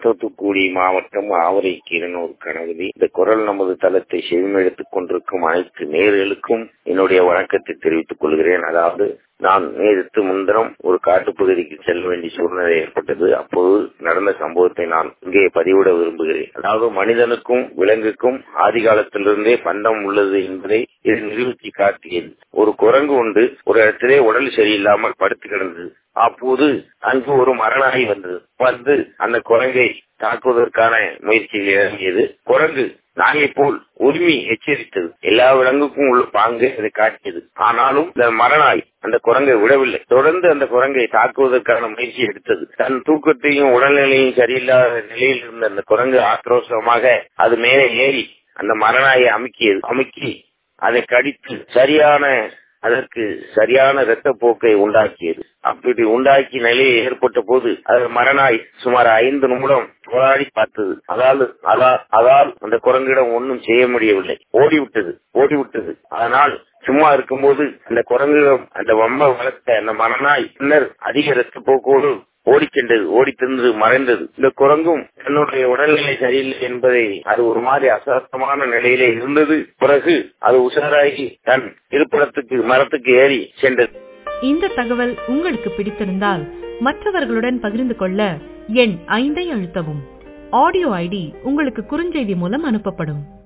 தூத்துக்குடி மாவட்டம் ஆவரை கீரனூர் கணபதி இந்த குரல் நமது தளத்தை செவிமெடுத்துக் கொண்டிருக்கும் அனைத்து நேர்களுக்கும் என்னுடைய வணக்கத்தை தெரிவித்துக் கொள்கிறேன் அதாவது நான் நேரிட்டு முன்தினம் ஒரு காட்டுப்பகுதிக்கு செல்ல வேண்டிய சூழ்நிலை ஏற்பட்டது அப்போது நடந்த சம்பவத்தை நான் இங்கே பதிவிட விரும்புகிறேன் அதாவது மனிதனுக்கும் விலங்குக்கும் ஆதி காலத்திலிருந்தே பந்தம் உள்ளது என்பதை இது நிரூபித்து காட்டியது ஒரு குரங்கு உண்டு ஒரு இடத்திலே உடல் சரியில்லாமல் படுத்து கிடந்தது அப்போது அங்கு ஒரு மரணாய் வந்தது வந்து அந்த குரங்கை தாக்குவதற்கான முயற்சியில் இறங்கியது குரங்கு நாயை போல் உரிமை எச்சரித்தது எல்லா விலங்குக்கும் உள்ள பாங்கு அதை காட்டியது ஆனாலும் இந்த மரணாய் அந்த குரங்கை விடவில்லை தொடர்ந்து அந்த குரங்கை தாக்குவதற்கான முயற்சி எடுத்தது தன் தூக்கத்தையும் உடல்நிலையும் சரியில்லாத நிலையில் இருந்த அந்த குரங்கு ஆக்ரோஷமாக அது மேலே ஏறி அந்த மரணாயை அமுக்கியது அமுக்கி அதை கடித்து சரியான அதற்கு சரியான இரத்த போக்கை உண்டாக்கியது அப்படி உண்டாக்கி நிலையை ஏற்பட்ட போது அது மரணாய் சுமார் ஐந்து நிமிடம் போராடி பார்த்தது அதாவது அதால் அந்த குரங்கிடம் ஒன்றும் செய்ய முடியவில்லை ஓடிவிட்டது ஓடிவிட்டது அதனால் சும்மா இருக்கும்போது அந்த குரங்கிடம் அந்த வம்ப வளர்த்த அந்த மரணாய் பின்னர் அதிக ரத்த போக்கோடு ஓடி சென்றது ஓடி தின்று மறைந்தது இந்த குரங்கும் தன்னுடைய உடல்நிலை சரியில்லை என்பதை அது ஒரு மாதிரி அசாஸ்தமான நிலையிலே இருந்தது பிறகு அது உஷாராகி தன் இருப்பிடத்துக்கு மரத்துக்கு ஏறி சென்றது இந்த தகவல் உங்களுக்கு பிடித்திருந்தால் மற்றவர்களுடன் பகிர்ந்து கொள்ள எண் ஐந்தை அழுத்தவும் ஆடியோ ஐடி உங்களுக்கு குறுஞ்செய்தி மூலம் அனுப்பப்படும்